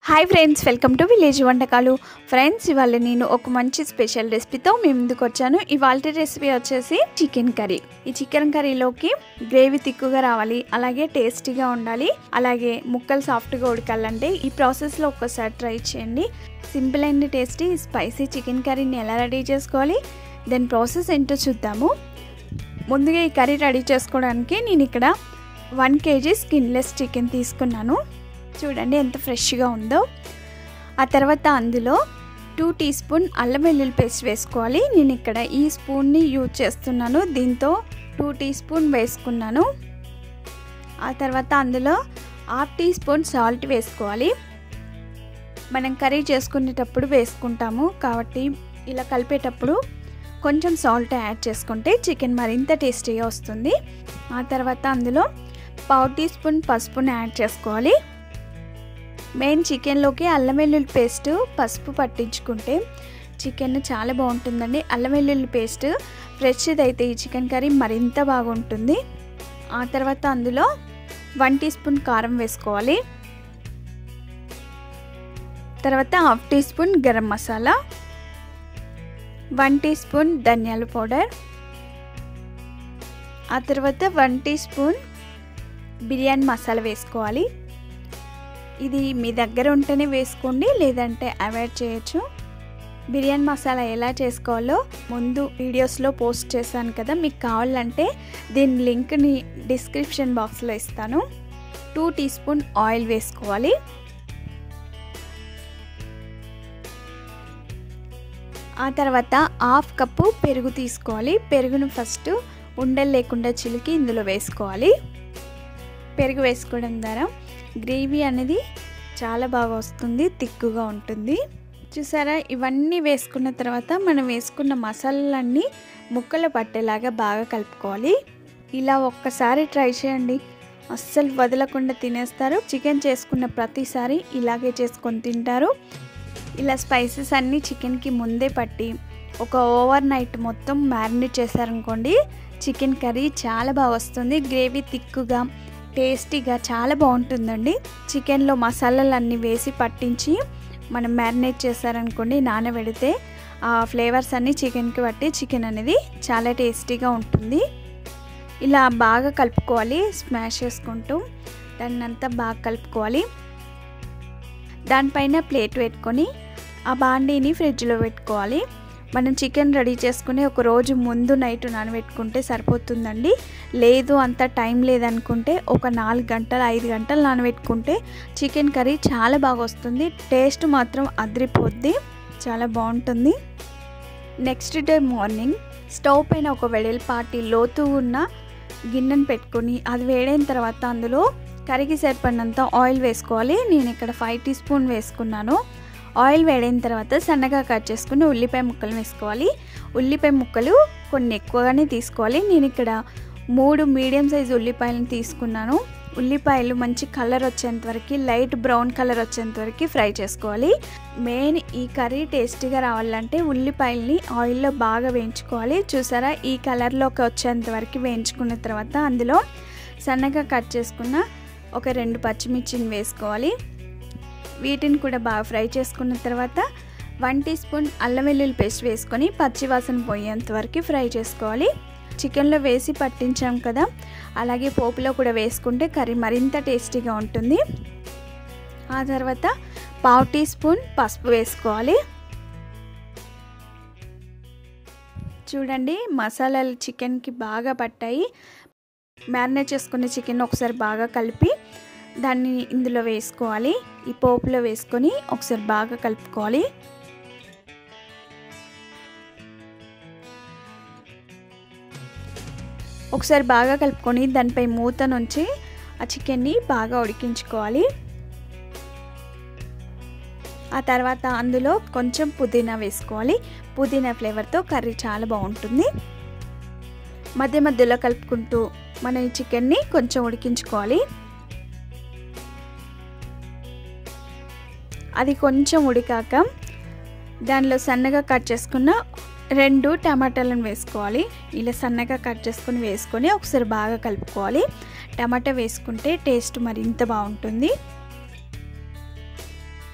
hi friends welcome to village వంటకాలు friends ఇవాళ నేను ఒక మంచి స్పెషల్ రెసిపీతో మీ ముందుకు వచ్చాను ఇవాళ రెసిపీ వచ్చేసి చికెన్ కర్రీ ఈ చికెన్ కర్రీలోకి గ్రేవీ తిక్కుగా రావాలి అలాగే టేస్టీగా ఉండాలి అలాగే ముక్కలు సాఫ్ట్గా ఉడకాలంటే ఈ ప్రాసెస్లో ఒక్కసారి ట్రై చేయండి simple and tasty spicy chicken కర్రీని ఎలా రెడీ చేసుకోవాలి దాని ప్రాసెస్ ఏంటో చూద్దాము ముందుగా ఈ కర్రీ రెడీ చేసుకోవడానికి నేను ఇక్కడ వన్ కేజీ స్కిన్లెస్ చికెన్ తీసుకున్నాను చూడండి ఎంత ఫ్రెష్గా ఉందో ఆ తర్వాత అందులో టూ టీ స్పూన్ అల్లం వెల్లుల్లి పేస్ట్ వేసుకోవాలి నేను ఇక్కడ ఈ స్పూన్ని యూజ్ చేస్తున్నాను దీంతో టూ టీ స్పూన్ వేసుకున్నాను ఆ తర్వాత అందులో హాఫ్ టీ స్పూన్ సాల్ట్ వేసుకోవాలి మనం కర్రీ చేసుకునేటప్పుడు వేసుకుంటాము కాబట్టి ఇలా కలిపేటప్పుడు కొంచెం సాల్ట్ యాడ్ చేసుకుంటే చికెన్ మరింత టేస్టీగా వస్తుంది ఆ తర్వాత అందులో పావు టీ స్పూన్ పసుపుని యాడ్ చేసుకోవాలి మెయిన్ చికెన్లోకి అల్లం వెల్లుల్లి పేస్ట్ పసుపు పట్టించుకుంటే చికెన్ చాలా బాగుంటుందండి అల్లం వెల్లుల్లి పేస్ట్ ఫ్రెష్ది అయితే ఈ చికెన్ కర్రీ మరింత బాగుంటుంది ఆ తర్వాత అందులో వన్ టీ స్పూన్ కారం వేసుకోవాలి తర్వాత half teaspoon garam masala one teaspoon ధనియాల పౌడర్ ఆ తర్వాత one teaspoon biryani masala వేసుకోవాలి ఇది మీ దగ్గర ఉంటేనే వేసుకోండి లేదంటే అవాయిడ్ చేయొచ్చు బిర్యానీ మసాలా ఎలా చేసుకోవాలో ముందు వీడియోస్లో పోస్ట్ చేశాను కదా మీకు కావాలంటే దీని లింక్ని డిస్క్రిప్షన్ బాక్స్లో ఇస్తాను టూ టీ స్పూన్ ఆయిల్ వేసుకోవాలి ఆ తర్వాత హాఫ్ కప్పు పెరుగు తీసుకోవాలి పెరుగును ఫస్ట్ ఉండలు లేకుండా చిలికి ఇందులో వేసుకోవాలి పెరుగు వేసుకోవడం ద్వారా గ్రేవీ అనేది చాలా బాగా వస్తుంది తిక్కుగా ఉంటుంది చూసారా ఇవన్నీ వేసుకున్న తర్వాత మనం వేసుకున్న మసాలాలన్నీ ముక్కలు పట్టేలాగా బాగా కలుపుకోవాలి ఇలా ఒక్కసారి ట్రై చేయండి అస్సలు వదలకుండా తినేస్తారు చికెన్ చేసుకున్న ప్రతిసారి ఇలాగే చేసుకొని తింటారు ఇలా స్పైసెస్ అన్నీ చికెన్కి ముందే పట్టి ఒక ఓవర్ నైట్ మొత్తం మ్యారినేట్ చేశారనుకోండి చికెన్ కర్రీ చాలా బాగా వస్తుంది గ్రేవీ తిక్కుగా టేస్టీగా చాలా బాగుంటుందండి చికెన్లో మసాలాలు అన్నీ వేసి పట్టించి మనం మ్యారినేట్ చేశారనుకోండి నానబెడితే ఆ ఫ్లేవర్స్ అన్నీ చికెన్కి పట్టి చికెన్ అనేది చాలా టేస్టీగా ఉంటుంది ఇలా బాగా కలుపుకోవాలి స్మాష్ చేసుకుంటూ దాన్ని అంతా బాగా కలుపుకోవాలి దానిపైన ప్లేట్ పెట్టుకొని ఆ బాండీని ఫ్రిడ్జ్లో పెట్టుకోవాలి మనం చికెన్ రెడీ చేసుకుని ఒక రోజు ముందు నైట్ నానబెట్టుకుంటే సరిపోతుందండి లేదు అంత టైం లేదనుకుంటే ఒక నాలుగు గంటలు ఐదు గంటలు నానబెట్టుకుంటే చికెన్ కర్రీ చాలా బాగా వస్తుంది టేస్ట్ మాత్రం అదిరిపోద్ది చాలా బాగుంటుంది నెక్స్ట్ డే మార్నింగ్ స్టవ్ పైన ఒక వెడల్పాటి లోతు ఉన్న గిన్నెను పెట్టుకొని అది వేడైన తర్వాత అందులో కర్రీకి సరిపడినంత ఆయిల్ వేసుకోవాలి నేను ఇక్కడ ఫైవ్ టీ స్పూన్ వేసుకున్నాను ఆయిల్ వేడైన తర్వాత సన్నగా కట్ చేసుకుని ఉల్లిపాయ ముక్కలు వేసుకోవాలి ఉల్లిపాయ ముక్కలు కొన్ని ఎక్కువగానే తీసుకోవాలి నేను ఇక్కడ మూడు మీడియం సైజు ఉల్లిపాయలను తీసుకున్నాను ఉల్లిపాయలు మంచి కలర్ వచ్చేంత వరకు లైట్ బ్రౌన్ కలర్ వచ్చేంత వరకు ఫ్రై చేసుకోవాలి మెయిన్ ఈ కర్రీ టేస్టీగా రావాలంటే ఉల్లిపాయల్ని ఆయిల్లో బాగా వేయించుకోవాలి చూసారా ఈ కలర్లోకి వచ్చేంత వరకు వేయించుకున్న తర్వాత అందులో సన్నగా కట్ చేసుకున్న ఒక రెండు పచ్చిమిర్చిని వేసుకోవాలి వీటిని కూడా బాగా ఫ్రై చేసుకున్న తర్వాత వన్ టీ స్పూన్ అల్లం వెల్లుల్లి పేస్ట్ వేసుకొని పచ్చివాసన పోయేంత వరకు ఫ్రై చేసుకోవాలి చికెన్లో వేసి పట్టించాం కదా అలాగే పోపులో కూడా వేసుకుంటే కర్రీ మరింత టేస్టీగా ఉంటుంది ఆ తర్వాత పావు టీ స్పూన్ పసుపు వేసుకోవాలి చూడండి మసాలాలు చికెన్కి బాగా పట్టాయి మ్యారినేట్ చేసుకున్న చికెన్ ఒకసారి బాగా కలిపి దాన్ని ఇందులో వేసుకోవాలి ఈ పోపులో వేసుకొని ఒకసారి బాగా కలుపుకోవాలి ఒకసారి బాగా కలుపుకొని దానిపై మూత నుంచి ఆ చికెన్ని బాగా ఉడికించుకోవాలి ఆ తర్వాత అందులో కొంచెం పుదీనా వేసుకోవాలి పుదీనా ఫ్లేవర్తో కర్రీ చాలా బాగుంటుంది మధ్య మధ్యలో కలుపుకుంటూ మన ఈ చికెన్ని కొంచెం ఉడికించుకోవాలి అది కొంచెం ఉడికాక దానిలో సన్నగా కట్ చేసుకున్న రెండు టమాటాలను వేసుకోవాలి ఇలా సన్నగా కట్ చేసుకొని వేసుకొని ఒకసారి బాగా కలుపుకోవాలి టమాటా వేసుకుంటే టేస్ట్ మరింత బాగుంటుంది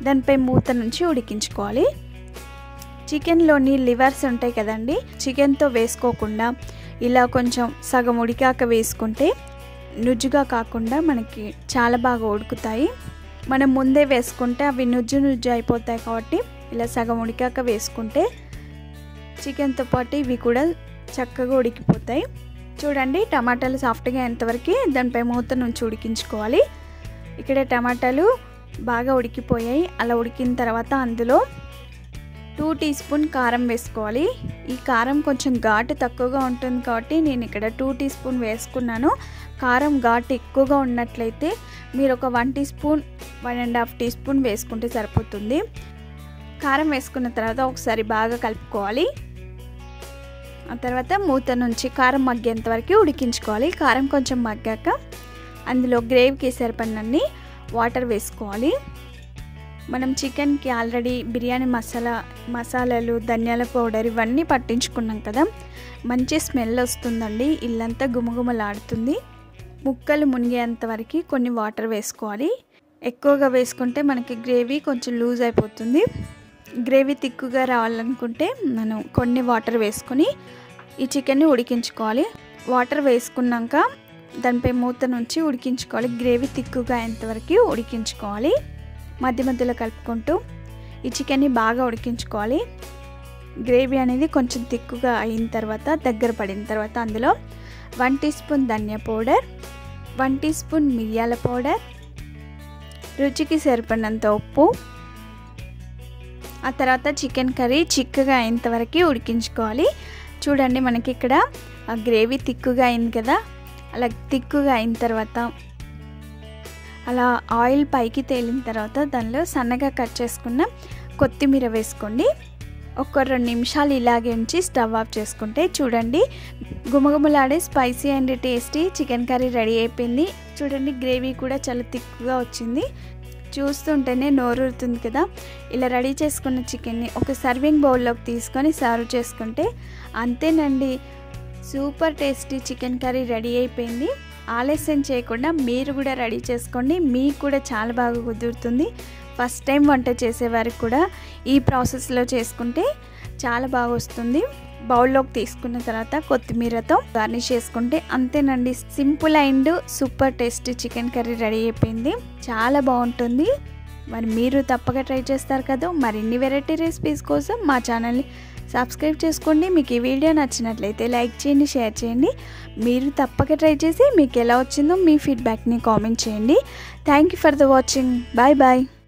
దానిపై మూత నుంచి ఉడికించుకోవాలి చికెన్లోని లివర్స్ ఉంటాయి కదండి చికెన్తో వేసుకోకుండా ఇలా కొంచెం సగం ఉడికాక వేసుకుంటే నుజ్జుగా కాకుండా మనకి చాలా బాగా ఉడుకుతాయి మనం ముందే వేసుకుంటే అవి నుజ్జు నుజ్జు అయిపోతాయి కాబట్టి ఇలా సగం ఉడికాక వేసుకుంటే చికెన్తో పాటు ఇవి కూడా చక్కగా ఉడికిపోతాయి చూడండి టమాటాలు సాఫ్ట్గా ఎంతవరకు దానిపై మూత నుంచి ఉడికించుకోవాలి ఇక్కడ టమాటాలు బాగా ఉడికిపోయాయి అలా ఉడికిన తర్వాత అందులో టూ టీ స్పూన్ కారం వేసుకోవాలి ఈ కారం కొంచెం ఘాటు తక్కువగా ఉంటుంది కాబట్టి నేను ఇక్కడ టూ టీ స్పూన్ వేసుకున్నాను కారం ఘాటు ఎక్కువగా ఉన్నట్లయితే మీరు ఒక one teaspoon one and half teaspoon వేసుకుంటే సరిపోతుంది కారం వేసుకున్న తర్వాత ఒకసారి బాగా కలుపుకోవాలి ఆ తర్వాత మూత నుంచి కారం మగ్గేంత వరకు ఉడికించుకోవాలి కారం కొంచెం మగ్గాక అందులో గ్రేవీకి సరిపడినన్ని వాటర్ వేసుకోవాలి మనం చికెన్కి ఆల్రెడీ బిర్యానీ మసాలా మసాలాలు ధనియాల పౌడర్ ఇవన్నీ పట్టించుకున్నాం కదా మంచి స్మెల్ వస్తుందండి ఇల్లంతా గుమగుమలాడుతుంది ముక్కలు మునిగేంత వరకు కొన్ని వాటర్ వేసుకోవాలి ఎక్కువగా వేసుకుంటే మనకి గ్రేవీ కొంచెం లూజ్ అయిపోతుంది గ్రేవీ తిక్కుగా రావాలనుకుంటే మనం కొన్ని వాటర్ వేసుకొని ఈ చికెన్ని ఉడికించుకోవాలి వాటర్ వేసుకున్నాక దానిపై మూత నుంచి ఉడికించుకోవాలి గ్రేవీ తిక్కుగా అయ్యేంతవరకు ఉడికించుకోవాలి మధ్య మధ్యలో కలుపుకుంటూ ఈ చికెన్ని బాగా ఉడికించుకోవాలి గ్రేవీ అనేది కొంచెం తిక్కుగా అయిన తర్వాత దగ్గర పడిన తర్వాత అందులో వన్ టీ స్పూన్ ధనియా పౌడర్ వన్ టీ స్పూన్ మిరియాల పౌడర్ రుచికి సరిపడినంత ఉప్పు ఆ తర్వాత చికెన్ కర్రీ చిక్కగా అయ్యేంత వరకు ఉడికించుకోవాలి చూడండి మనకి ఇక్కడ ఆ గ్రేవీ తిక్కుగా అయింది కదా అలా తిక్కుగా అయిన తర్వాత అలా ఆయిల్ పైకి తేలిన తర్వాత దానిలో సన్నగా కట్ చేసుకున్న కొత్తిమీర వేసుకోండి ఒక రెండు నిమిషాలు ఇలాగే ఉంచి స్టవ్ ఆఫ్ చేసుకుంటే చూడండి గుమగుమలాడే spicy and tasty chicken curry ready అయిపోయింది చూడండి గ్రేవీ కూడా చాలా తిక్కుగా వచ్చింది చూస్తుంటేనే నోరూరుతుంది కదా ఇలా రెడీ చేసుకున్న చికెన్ని ఒక సర్వింగ్ బౌల్లోకి తీసుకొని సర్వ్ చేసుకుంటే అంతేనండి super tasty chicken curry ready అయిపోయింది ఆలస్యం చేయకుండా మీరు కూడా రెడీ చేసుకోండి మీకు కూడా చాలా బాగా కుదురుతుంది ఫస్ట్ టైం వంట చేసేవారికి కూడా ఈ ప్రాసెస్లో చేసుకుంటే చాలా బాగా వస్తుంది బౌల్లోకి తీసుకున్న తర్వాత కొత్తిమీరతో గార్నిష్ చేసుకుంటే అంతేనండి simple and super tasty chicken curry ready అయిపోయింది చాలా బాగుంటుంది మరి మీరు తప్పక ట్రై చేస్తారు కదా మరిన్ని వెరైటీ రెసిపీస్ కోసం మా ఛానల్ని సబ్స్క్రైబ్ చేసుకోండి మీకు ఈ వీడియో నచ్చినట్లయితే లైక్ చేయండి షేర్ చేయండి మీరు తప్పక ట్రై చేసి మీకు ఎలా వచ్చిందో మీ ఫీడ్బ్యాక్ని కామెంట్ చేయండి thank you for the watching bye bye